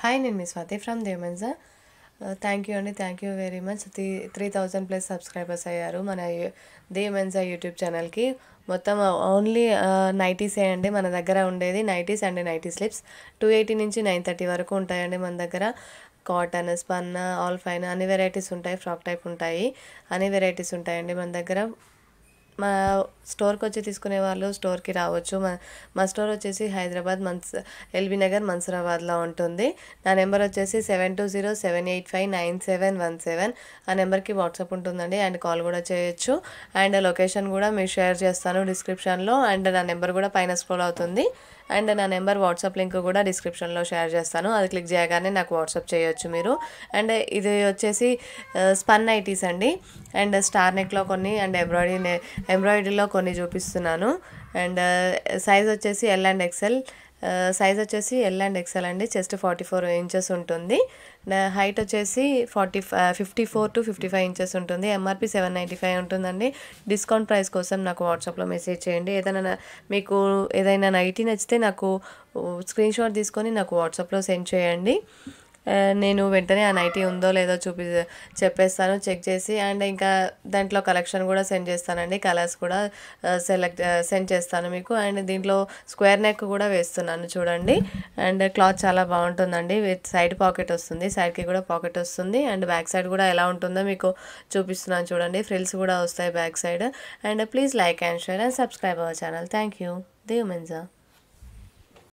hi నేను మీ Swathi from Devamenza thank you అండి thank you very much three three thousand plus subscribers అయ్యారు మన దేవమెన్జా యూట్యూబ్ ఛానల్కి మొత్తం ఓన్లీ నైటీసే అండి మన దగ్గర ఉండేది nighties and nighty slips two eighty నుంచి నైన్ థర్టీ వరకు ఉంటాయండి మన దగ్గర కాటన్ స్పన్ ఆల్ ఫైన్ అన్ని వెరైటీస్ ఉంటాయి ఫ్రాక్ టైప్ ఉంటాయి అన్ని వెరైటీస్ ఉంటాయండి మన దగ్గర మా స్టోర్కి వచ్చి తీసుకునే వాళ్ళు స్టోర్కి రావచ్చు మా మా స్టోర్ వచ్చేసి హైదరాబాద్ మన్స్ ఎల్బీ నగర్ మన్సూరాబాద్లో ఉంటుంది నా నెంబర్ వచ్చేసి seven two zero seven eight five nine seven one seven ఆ నెంబర్కి వాట్సాప్ ఉంటుందండి అండ్ కాల్ కూడా చేయొచ్చు అండ్ లొకేషన్ కూడా మీరు షేర్ చేస్తాను డిస్క్రిప్షన్లో అండ్ నా నెంబర్ కూడా పైన స్క్రోల్ అవుతుంది అండ్ నా నెంబర్ వాట్సాప్ లింక్ కూడా డిస్క్రిప్షన్లో షేర్ చేస్తాను అది క్లిక్ చేయగానే నాకు వాట్సాప్ చేయొచ్చు మీరు అండ్ ఇది వచ్చేసి స్పన్ నైటీస్ అండి అండ్ స్టార్ నెక్లో కొన్ని అండ్ ఎంబ్రాయిడరీ ఎంబ్రాయిడరీలో కొన్ని చూపిస్తున్నాను అండ్ సైజ్ వచ్చేసి ఎల్ అండ్ ఎక్సెల్ సైజ్ వచ్చేసి ఎల్ అండ్ ఎక్సెల్ అండి చెస్ట్ ఫార్టీ ఫోర్ ఇంచెస్ ఉంటుంది హైట్ వచ్చేసి forty fifty four to fifty five inches ఉంటుంది ఎంఆర్పి సెవెన్ నైంటీ ఫైవ్ ఉంటుందండి డిస్కౌంట్ ప్రైస్ కోసం నాకు వాట్సాప్లో మెసేజ్ చేయండి ఏదైనా మీకు ఏదైనా నైటీ నచ్చితే నాకు స్క్రీన్ షాట్ తీసుకొని నాకు వాట్సాప్లో సెండ్ చేయండి నేను వెంటనే ఆ నైటీ ఉందో లేదో చూపి చెప్పేస్తాను చెక్ చేసి అండ్ ఇంకా దాంట్లో కలెక్షన్ కూడా సెండ్ చేస్తానండి కలర్స్ కూడా సెలెక్ట్ సెండ్ చేస్తాను మీకు అండ్ దీంట్లో స్క్వేర్ నెక్ కూడా వేస్తున్నాను చూడండి అండ్ క్లాత్ చాలా బాగుంటుందండి విత్ సైడ్ పాకెట్ వస్తుంది సైడ్కి కూడా పాకెట్ వస్తుంది అండ్ బ్యాక్ సైడ్ కూడా ఎలా ఉంటుందో మీకు చూపిస్తున్నాను చూడండి ఫ్రిల్స్ కూడా వస్తాయి back side and please like and share and subscribe our channel thank you Dev మెన్జా